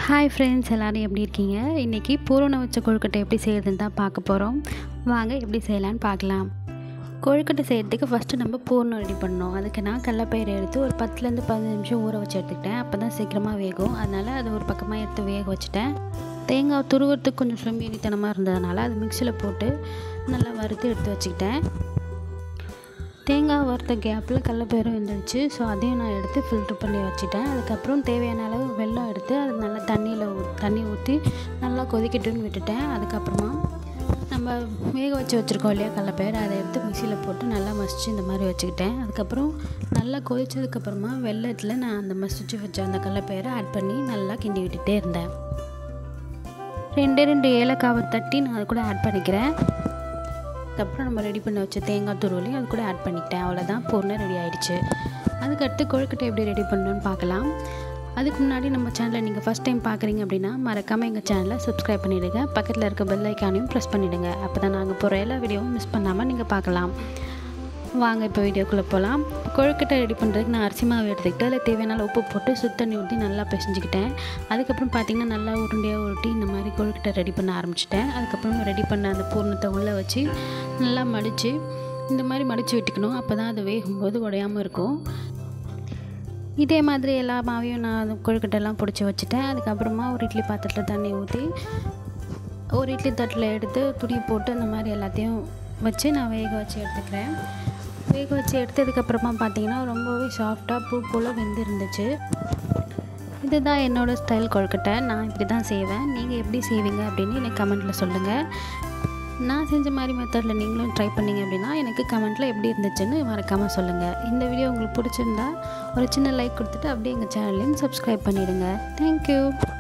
hi friends எல்லோரும் எப்படி இருக்கீங்க இன்றைக்கி பூரண வச்ச கொழுக்கட்டை எப்படி செய்யறதுன்னு தான் பார்க்க போகிறோம் வாங்க எப்படி செய்யலான்னு பார்க்கலாம் கொழுக்கட்டை செய்கிறதுக்கு ஃபஸ்ட்டு நம்ம பூர்ணம் ரெடி பண்ணணும் அதுக்கு நான் கடலப்பயிறு எடுத்து ஒரு பத்துலேருந்து பதினஞ்சு நிமிஷம் ஊற வச்சு எடுத்துக்கிட்டேன் அப்போ தான் சீக்கிரமாக வேகும் அதனால் அது ஒரு பக்கமாக எடுத்து வேக வச்சுட்டேன் தேங்காய் துருவறதுக்கு கொஞ்சம் சோம்பேறித்தனமாக இருந்ததுனால அது மிக்சியில் போட்டு நல்லா வறுத்து எடுத்து வச்சுக்கிட்டேன் தேங்காய் வறுத்த கேப்பில் கடலப்பயிரும் வெந்துடுச்சு ஸோ அதையும் நான் எடுத்து ஃபில்ட்ரு பண்ணி வச்சுட்டேன் அதுக்கப்புறம் தேவையான அளவு வெல்லம் எடுத்து அது நல்லா தண்ணியில் ஊ தண்ணி ஊற்றி நல்லா கொதிக்கட்டுன்னு விட்டுட்டேன் அதுக்கப்புறமா நம்ம வேக வச்சு வச்சுருக்கோம் இல்லையா கடலப்பயிறு அதை எடுத்து மிக்சியில் போட்டு நல்லா மசிச்சு இந்த மாதிரி வச்சுக்கிட்டேன் அதுக்கப்புறம் நல்லா கொதிச்சதுக்கப்புறமா வெள்ளத்தில் நான் அந்த மசிச்சு வச்ச அந்த கடலப்பயிரை ஆட் பண்ணி நல்லா கிண்டி விட்டுட்டே இருந்தேன் ரெண்டு ரெண்டு ஏலக்காவை தட்டி நான் அது கூட ஆட் பண்ணிக்கிறேன் அதுக்கப்புறம் நம்ம ரெடி பண்ணி வச்ச தேங்காய் துருவலையும் அது கூட ஆட் பண்ணிக்கிட்டேன் அவ்வளோதான் பூர்ணம் ரெடி ஆகிடுச்சு அதுக்கடுத்து கொழுக்கட்டை எப்படி ரெடி பண்ணணும்னு பார்க்கலாம் அதுக்கு முன்னாடி நம்ம சேனலை நீங்கள் ஃபஸ்ட் டைம் பார்க்குறீங்க அப்படின்னா மறக்காமல் எங்கள் சேனலை சப்ஸ்கிரைப் பண்ணிவிடுங்க பக்கத்தில் இருக்க பெல் ஐக்கானையும் ப்ரெஸ் பண்ணிவிடுங்க அப்போ தான் நாங்கள் போகிற எல்லா வீடியோவும் மிஸ் பண்ணாமல் நீங்கள் பார்க்கலாம் வாங்க இப்போ வீடியோக்குள்ளே போகலாம் கொழுக்கட்டை ரெடி பண்ணுறதுக்கு நான் அரிசி மாவு எடுத்துக்கிட்டு அதில் தேவையான உப்பு போட்டு சுத்தண்ணி ஊற்றி நல்லா பிசைஞ்சிக்கிட்டேன் அதுக்கப்புறம் பார்த்திங்கன்னா நல்லா உருண்டையாக உருட்டி இந்த மாதிரி கொழுக்கட்டை ரெடி பண்ண ஆரம்பிச்சிட்டேன் அதுக்கப்புறம் ரெடி பண்ண அந்த பூர்ணத்தை உள்ளே வச்சு நல்லா மடித்து இந்த மாதிரி மடித்து விட்டுக்கணும் அப்போ தான் அது வேகும்போது உடையாமல் இருக்கும் இதே மாதிரி எல்லா மாவையும் நான் அந்த கொழுக்கட்டைலாம் பிடிச்சி வச்சுட்டேன் அதுக்கப்புறமா ஒரு இட்லி பாத்திரத்தில் தண்ணி ஊற்றி ஒரு இட்லி தட்டில் எடுத்து துணி போட்டு அந்த மாதிரி எல்லாத்தையும் வச்சு நான் வேக வச்சு எடுத்துக்கிறேன் வேக வச்சு எடுத்ததுக்கப்புறமா பார்த்தீங்கன்னா ரொம்பவே சாஃப்டாக பூ போல் வெந்து இருந்துச்சு இதுதான் என்னோடய ஸ்டைல் கொழுக்கட்டை நான் இப்படி தான் செய்வேன் நீங்கள் எப்படி செய்வீங்க அப்படின்னு எனக்கு கமெண்ட்டில் சொல்லுங்கள் நான் செஞ்ச மாதிரி மெத்தடில் நீங்களும் ட்ரை பண்ணிங்க அப்படின்னா எனக்கு கமெண்ட்டில் எப்படி இருந்துச்சுன்னு மறக்காமல் சொல்லுங்கள் இந்த வீடியோ உங்களுக்கு பிடிச்சிருந்தா ஒரு சின்ன லைக் கொடுத்துட்டு அப்படியே எங்கள் சேனல்லையும் சப்ஸ்கிரைப் பண்ணிவிடுங்க தேங்க்யூ